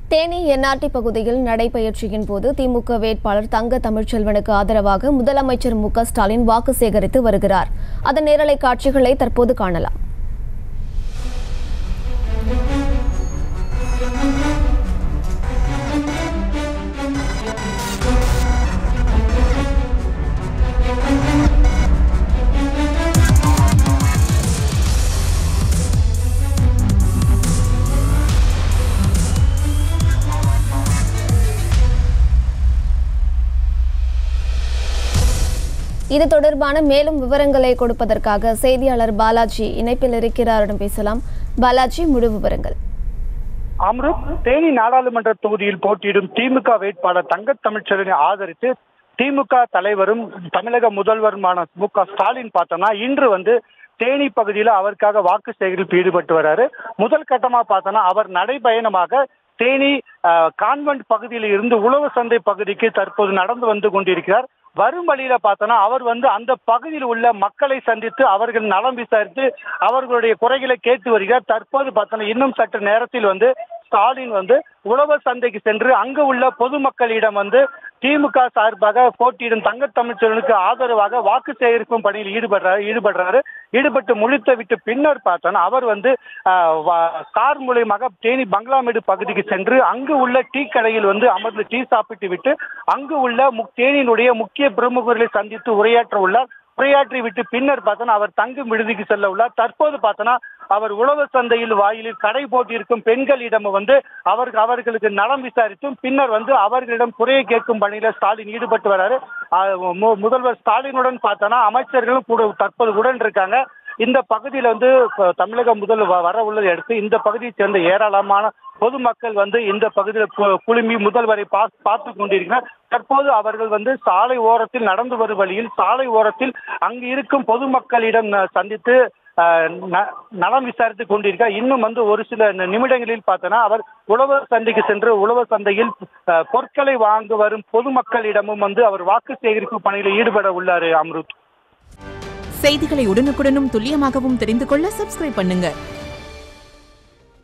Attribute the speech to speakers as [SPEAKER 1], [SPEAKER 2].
[SPEAKER 1] Theni NRT பகுதியில் நடைபயிற்சியின் போது திமுக வேட்பாளர் தங்க தமிழ்ச்செல்வனுக்கு ஆதரவாக முதலமைச்சர் மு க ஸ்டாலின் வாக்கு சேகரித்து வருகிறார் அதன் நேரலை காட்சிகளை தற்போது காணலாம் இது தொடர்பான மேலும் விவரங்களை கொடுப்பதற்காக செய்தியாளர் பாலாஜி இணைப்பில் இருக்கிறாரிடம் பேசலாம் பாலாஜி முழு விவரங்கள்
[SPEAKER 2] அம்ருத் தேனி நாடாளுமன்ற தொகுதியில் போட்டியிடும் திமுக வேட்பாளர் தங்கத் தமிழ்ச்செல்வனை ஆதரித்து திமுக தலைவரும் தமிழக முதல்வருமான மு க ஸ்டாலின் பார்த்தோம்னா இன்று வந்து தேனி பகுதியில் அவருக்காக வாக்கு சேகரிப்பு ஈடுபட்டு வர்றாரு முதல் கட்டமா பார்த்தோம்னா அவர் நடைபயணமாக தேனி அஹ், கான்வென்ட் பகுதியில் இருந்து உழவு சந்தை பகுதிக்கு தற்போது நடந்து வந்து கொண்டிருக்கிறார் வரும் வழியில பார்த்தோன்னா அவர் வந்து அந்த பகுதியில் உள்ள மக்களை சந்தித்து அவர்கள் நலம் விசாரித்து அவர்களுடைய குறைகளை கேட்டு வருகிறார் தற்போது பார்த்தோன்னா இன்னும் சற்று நேரத்தில் வந்து ஸ்டாலின் வந்து உழவர் சந்தைக்கு சென்று அங்கு உள்ள பொதுமக்களிடம் வந்து திமுக சார்பாக போட்டியிடும் தங்க தமிழ்ச்செல்வனுக்கு ஆதரவாக வாக்கு சேகரிக்கும் பணியில் ஈடுபடுறாரு ஈடுபடுறாரு ஈடுபட்டு முடித்து விட்டு பின்னர் பார்த்தோன்னா அவர் வந்து ஆஹ், வா- கார் மூலியமாக தேனி பங்களாமேடு பகுதிக்கு சென்று அங்கு உள்ள டீ கடையில் வந்து அமர்ந்து டீ சாப்பிட்டு விட்டு அங்கு உள்ள முக்- தேனியினுடைய முக்கிய பிரமுகர்களை சந்தித்து உரையாற்ற உள்ளார் உரையாற்றி விட்டு பின்னர் பார்த்தோன்னா அவர் தங்கும் விடுதிக்கு செல்ல உள்ளார் தற்போது பார்த்தோன்னா அவர் உழவர் சந்தையில் வாயிலில் கடை போட்டிருக்கும் பெண்களிடம் வந்து அவர் அவர்களுக்கு நலம் விசாரித்தும் பின்னர் வந்து அவர்களிடம் குறையை கேட்கும் பணியில ஸ்டாலின் ஈடுபட்டு வராரு ஆஹ் மு- முதல்வர் ஸ்டாலினுடன் பார்த்தோன்னா அமைச்சர்களும் கூட தற்போது உடன் இருக்காங்க இந்த பகுதியில் வந்து இப்ப தமிழக முதல் வ- வர உள்ளதை அடுத்து இந்த பகுதியைச் சேர்ந்த ஏராளமான பொதுமக்கள் வந்து இந்த பகுதியில் கு- குழுமி முதல்வரை பா- பார்த்து கொண்டிருக்கிறார் தற்போது அவர்கள் வந்து சாலை ஓரத்தில் நடந்து வரும் வழியில் சாலை ஓரத்தில் அங்கு இருக்கும் பொதுமக்களிடம் அஹ், சந்தித்து அஹ், ந- நலம் விசாரித்துக் கொண்டிருக்கார் இன்னும் வந்து ஒரு சில நி- நிமிடங்களில் பார்த்தோன்னா அவர் உழவர் சந்தைக்கு சென்று உழவர் சந்தையில் அஹ், பொருட்களை வாங்க வரும் பொதுமக்களிடமும் வந்து அவர் வாக்கு சேகரிப்பு பணியில் ஈடுபட உள்ளார் அம்ருத்
[SPEAKER 3] செய்திகளை உடனுக்குடனும் துல்லியமாகவும் தெரிந்து கொள்ள சப்ஸ்கிரைப் பண்ணுங்க